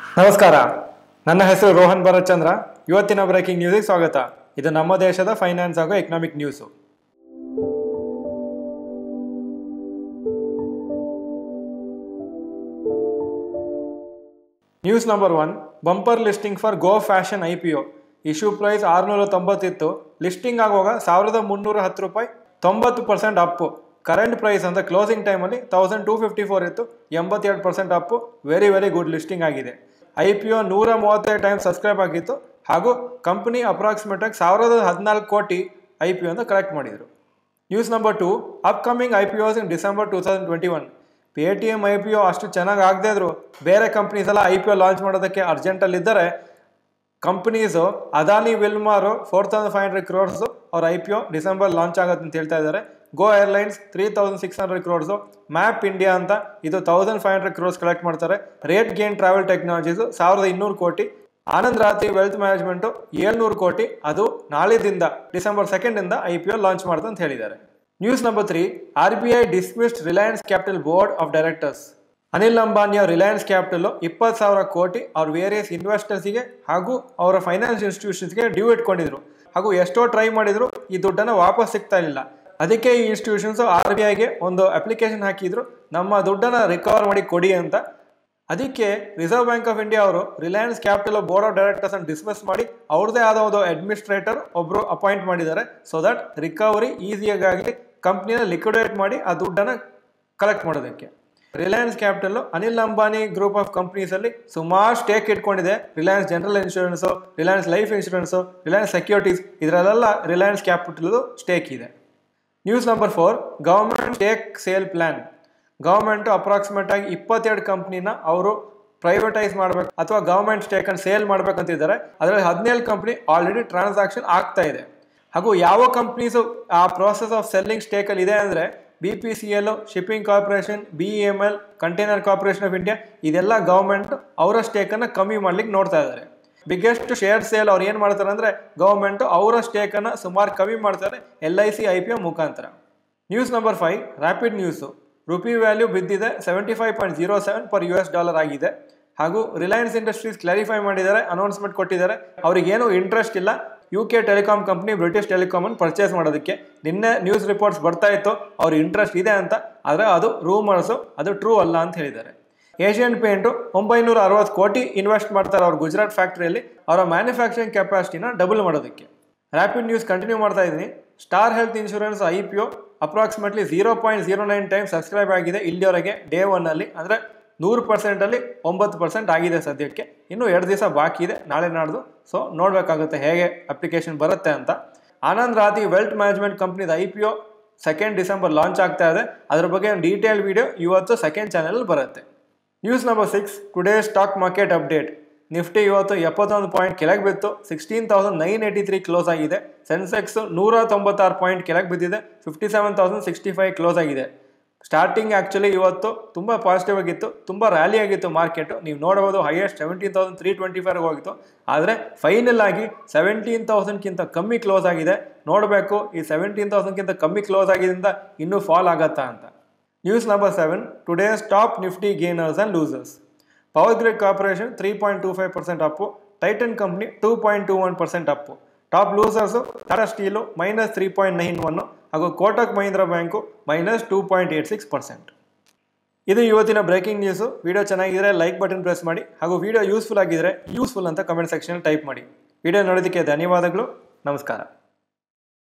ನಮಸ್ಕಾರ ನನ್ನ ಹೆಸರು ರೋಹನ್ ಭರತ್ ಚಂದ್ರ ಇವತ್ತಿನ ಬ್ರೇಕಿಂಗ್ ನ್ಯೂಸಿಗೆ ಸ್ವಾಗತ ಇದು ನಮ್ಮ ದೇಶದ ಫೈನಾನ್ಸ್ ಹಾಗೂ economic news news number one bumper listing for Go Fashion I P O issue price ಆರುನೂರ ತೊಂಬತ್ತಿತ್ತು ಲಿಸ್ಟಿಂಗ್ ಆಗುವಾಗ ಸಾವಿರದ ಮುನ್ನೂರ ಹತ್ತು ರೂಪಾಯಿ ತೊಂಬತ್ತು ಪರ್ಸೆಂಟ್ ಅಪ್ಪು ಕರೆಂಟ್ ಪ್ರೈಸ್ ಅಂತ ಕ್ಲೋಸಿಂಗ್ ಟೈಮಲ್ಲಿ ತೌಸಂಡ್ ಟೂ ಫಿಫ್ಟಿ ಫೋರ್ ಇತ್ತು ಎಂಬತ್ತೆರಡು percent up very very good listing ಆಗಿದೆ ಐ ಪಿ ಒ ನೂರ ಮೂವತ್ತೈದು ಟೈಮ್ ಸಬ್ಸ್ಕ್ರೈಬ್ ಆಗಿತ್ತು ಹಾಗೂ ಕಂಪನಿ ಅಪ್ರಾಕ್ಸಿಮೇಟ್ ಆಗಿ ಸಾವಿರದ ಹದಿನಾಲ್ಕು ಕೋಟಿ ಐ ಪಿ ಅಂತ ಕಲೆಕ್ಟ್ ಮಾಡಿದರು news number two upcoming I P Os in December two thousand twenty one Paytm I P O ಅಷ್ಟು ಚೆನ್ನಾಗಿ ಆಗದೇ ಇದ್ರು ಬೇರೆ ಕಂಪ್ನೀಸ್ ಎಲ್ಲ ಐ ಪಿ ಒ ಲಾಂಚ್ ಮಾಡೋದಕ್ಕೆ ಅರ್ಜೆಂಟಲ್ಲಿದ್ದರೆ companies Adani Wilmar four thousand five hundred crores ಅವ್ರ I P O December launch ಆಗುತ್ತೆ ಅಂತ ಹೇಳ್ತಾ ಇದ್ದಾರೆ Go Airlines three thousand six hundred crores Map India ಅಂತ ಇದು thousand five hundred crores collect ಮಾಡ್ತಾರೆ ರೇಟ್ ಗೇನ್ ಟ್ರಾವೆಲ್ ಟೆಕ್ನಾಲಜೀಸು ಸಾವಿರದ ಇನ್ನೂರು ಕೋಟಿ ಆನಂದ್ ರಾತ್ರಿ ವೆಲ್ತ್ ಮ್ಯಾನೇಜ್ಮೆಂಟು ಏಳ್ನೂರು ಕೋಟಿ ಅದು ನಾಳಿದಿಂದ ಡಿಸೆಂಬರ್ ಸೆಕೆಂಡಿಂದ ಐ ಪಿ ಒ ಲಾಂಚ್ ಮಾಡುತ್ತೆ ಅಂತ ಹೇಳಿದ್ದಾರೆ news number three R B I dismissed Reliance Capital board of directors Anil Ambani ಅವ್ರ ರಿಲಯನ್ಸ್ ಕ್ಯಾಪಿಟಲ್ ಇಪ್ಪತ್ತು ಸಾವಿರ ಕೋಟಿ ಅವ್ರ ವೇರಿಯಸ್ ಇನ್ವೆಸ್ಟರ್ಸ್ಗೆ ಹಾಗೂ ಅವರ ಫೈನಾನ್ಸ್ ಇನ್ಸ್ಟಿಟ್ಯೂಷನ್ಸ್ಗೆ ಡ್ಯೂ ಇಟ್ಕೊಂಡಿದ್ರು ಹಾಗೂ ಎಷ್ಟೋ ಟ್ರೈ ಮಾಡಿದ್ರು ಈ ದುಡ್ಡನ್ನು ವಾಪಸ್ ಸಿಗ್ತಾ ಇರಲಿಲ್ಲ ಅದಕ್ಕೆ ಈ ಇನ್ಸ್ಟಿಟ್ಯೂಷನ್ಸ್ ಆರ್ ಬಿ ಐಗೆ ಒಂದು ಅಪ್ಲಿಕೇಶನ್ ಹಾಕಿದ್ರು ನಮ್ಮ ದುಡ್ಡನ್ನು ರಿಕವರ್ ಮಾಡಿ ಕೊಡಿ ಅಂತ ಅದಕ್ಕೆ ರಿಸರ್ವ್ ಬ್ಯಾಂಕ್ ಆಫ್ ಇಂಡಿಯಾ ಅವರು Reliance Capital board of directors ಅನ್ನು ಡಿಸ್ಮಿಸ್ ಮಾಡಿ ಅವ್ರದೇ ಆದ ಒಂದು ಅಡ್ಮಿನಿಸ್ಟ್ರೇಟರ್ ಒಬ್ರು ಅಪಾಯಿಂಟ್ ಮಾಡಿದ್ದಾರೆ ಸೊ ದಟ್ ರಿಕವರಿ ಈಸಿಯಾಗಿ ಕಂಪ್ನಿನ ಲಿಕ್ವಿಡೇಟ್ ಮಾಡಿ ಆ ದುಡ್ಡನ್ನು ಕಲೆಕ್ಟ್ ಮಾಡೋದಕ್ಕೆ Reliance Capital Anil Ambani group of companies ಅಲ್ಲಿ ಸುಮಾರು ಸ್ಟೇಕ್ ಇಟ್ಕೊಂಡಿದೆ Reliance General insurance Reliance Life insurance Reliance Securities ಇದರಲ್ಲೆಲ್ಲ ರಿಲಯನ್ಸ್ ಕ್ಯಾಪಿಟಲ್ ಸ್ಟೇಕ್ ಇದೆ news number four government stake sale plan government approximate ಆಗಿ ಇಪ್ಪತ್ತೆರಡು ಕಂಪ್ನಿನ ಅವರು ಪ್ರೈವೇಟೈಸ್ ಮಾಡಬೇಕು ಅಥವಾ ಗವರ್ಮೆಂಟ್ ಸ್ಟೇಕ್ ಅನ್ನು ಸೇಲ್ ಮಾಡ್ಬೇಕಂತಿದ್ದಾರೆ ಅದರಲ್ಲಿ ಹದಿನೇಳು ಕಂಪ್ನಿ ಆಲ್ರೆಡಿ ಟ್ರಾನ್ಸಾಕ್ಷನ್ ಆಗ್ತಾ ಇದೆ ಹಾಗೂ ಯಾವ ಕಂಪ್ನೀಸು ಆ ಪ್ರೋಸೆಸ್ ಆಫ್ ಸೆಲ್ಲಿಂಗ್ ಸ್ಟೇಕಲ್ಲಿ ಇದೆ ಅಂದರೆ B P C L Shipping Corporation B E M L Container Corporation of India ಇದೆಲ್ಲ ಗವರ್ಮೆಂಟ್ ಅವರ ಸ್ಟೇಕನ್ನು ಕಮ್ಮಿ ಮಾಡ್ಲಿಕ್ಕೆ ನೋಡ್ತಾ ಇದ್ದಾರೆ ಬಿಗ್ಗೆಸ್ಟ್ ಶೇರ್ ಸೇಲ್ ಅವ್ರು ಏನು ಮಾಡ್ತಾರೆ ಅಂದರೆ ಗವರ್ಮೆಂಟ್ ಅವರ ಸ್ಟೇಕನ್ನು ಸುಮಾರು ಕಮ್ಮಿ ಮಾಡ್ತಾರೆ L I C I P O ಮುಖಾಂತರ news number five rapid news rupee value ಬಿದ್ದಿದೆ seventy five point zero seven per U S dollar ಆಗಿದೆ ಹಾಗೂ ರಿಲಯನ್ಸ್ ಇಂಡಸ್ಟ್ರೀಸ್ ಕ್ಲಾರಿಫೈ ಮಾಡಿದ್ದಾರೆ ಅನೌನ್ಸ್ಮೆಂಟ್ ಕೊಟ್ಟಿದ್ದಾರೆ ಅವ್ರಿಗೇನು ಇಂಟ್ರೆಸ್ಟ್ ಇಲ್ಲ U K telecom company British ಟೆಲಿಕಾಮನ್ನು purchase ಮಾಡೋದಕ್ಕೆ ನಿನ್ನೆ ನ್ಯೂಸ್ ರಿಪೋರ್ಟ್ಸ್ ಬರ್ತಾ ಇತ್ತು ಅವ್ರ ಇಂಟ್ರೆಸ್ಟ್ ಇದೆ ಅಂತ ಆದರೆ ಅದು ರೂಮರ್ಸು ಅದು ಟ್ರೂ ಅಲ್ಲ ಅಂತ ಹೇಳಿದ್ದಾರೆ ಏಷ್ಯನ್ ಪೇಂಟು ಒಂಬೈನೂರ ಅರವತ್ತು ಕೋಟಿ ಇನ್ವೆಸ್ಟ್ ಮಾಡ್ತಾರೆ ಅವ್ರ ಗುಜರಾತ್ ಫ್ಯಾಕ್ಟ್ರಿಯಲ್ಲಿ ಅವರ ಮ್ಯಾನುಫ್ಯಾಕ್ಚರಿಂಗ್ ಕೆಪಾಸಿಟಿನ ಡಬಲ್ ಮಾಡೋದಕ್ಕೆ ರ್ಯಾಪಿಡ್ ನ್ಯೂಸ್ ಕಂಟಿನ್ಯೂ ಮಾಡ್ತಾ ಇದ್ದೀನಿ Star Health Insurance I P O approximately zero point zero nine time subscribe ಆಗಿದೆ ಇಲ್ಲಿವರೆಗೆ ಡೇ ಒನ್ನಲ್ಲಿ ಅಂದರೆ ನೂರು ಪರ್ಸೆಂಟಲ್ಲಿ ಒಂಬತ್ತು ಪರ್ಸೆಂಟ್ ಆಗಿದೆ ಸದ್ಯಕ್ಕೆ ಇನ್ನೂ ಎರಡು ದಿವಸ ಬಾಕಿ ಇದೆ ನಾಳೆ ನಾಡ್ದು ಸೊ ನೋಡಬೇಕಾಗುತ್ತೆ ಹೇಗೆ ಅಪ್ಲಿಕೇಶನ್ ಬರುತ್ತೆ ಅಂತ ಆನಂದ್ ರಾತಿ ವೆಲ್ತ್ ಮ್ಯಾನೇಜ್ಮೆಂಟ್ ಕಂಪ್ನಿದ I P O second December launch ಆಗ್ತಾ ಇದೆ ಅದ್ರ ಬಗ್ಗೆ ಒಂದು ಡೀಟೇಲ್ ವಿಡಿಯೋ ಇವತ್ತು ಸೆಕೆಂಡ್ ಚಾನಲ್ ಬರುತ್ತೆ news number six today stock market update Nifty ಇವತ್ತು ಎಪ್ಪತ್ತೊಂದು ಪಾಯಿಂಟ್ ಕೆಳಗೆ ಬಿತ್ತು sixteen thousand nine eighty three close ಆಗಿದೆ ಸೆನ್ಸೆಕ್ಸ್ ನೂರ ತೊಂಬತ್ತಾರು ಪಾಯಿಂಟ್ ಕೆಳಗೆ ಬಿದ್ದಿದೆ fifty seven thousand sixty five close ಆಗಿದೆ ಸ್ಟಾರ್ಟಿಂಗ್ ಆ್ಯಕ್ಚುಲಿ ಇವತ್ತು ತುಂಬ ಪಾಸಿಟಿವ್ ಆಗಿತ್ತು ತುಂಬ ರ್ಯಾಲಿ ಆಗಿತ್ತು ಮಾರ್ಕೆಟು ನೀವು ನೋಡಬಹುದು highest seventeen thousand three twenty five ಹೋಗಿತ್ತು ಆದರೆ ಫೈನಲ್ ಆಗಿ ಸೆವೆಂಟೀನ್ ತೌಸಂಡ್ಗಿಂತ ಕಮ್ಮಿ ಕ್ಲೋಸ್ ಆಗಿದೆ ನೋಡಬೇಕು ಈ ಸೆವೆಂಟೀನ್ ತೌಸಂಡ್ಗಿಂತ ಕಮ್ಮಿ ಕ್ಲೋಸ್ ಆಗಿದ್ದರಿಂದ ಇನ್ನೂ ಫಾಲ್ ಆಗತ್ತಾ ಅಂತ news number seven today's top Nifty gainers and losers Power Grid Corporation three point two five percent up Titan company two point two one percent up top losers Tata steel minus three point nine one ಹಾಗೂ Kotak Mahindra bank minus two point eight six percent ಇದು ಇವತ್ತಿನ breaking news video ಚೆನ್ನಾಗಿದ್ರೆ like button press ಮಾಡಿ ಹಾಗೂ video useful ಆಗಿದ್ರೆ useful ಅಂತ comment section type ಮಾಡಿ video ನೋಡೋದಕ್ಕೆ ಧನ್ಯವಾದಗಳು ನಮಸ್ಕಾರ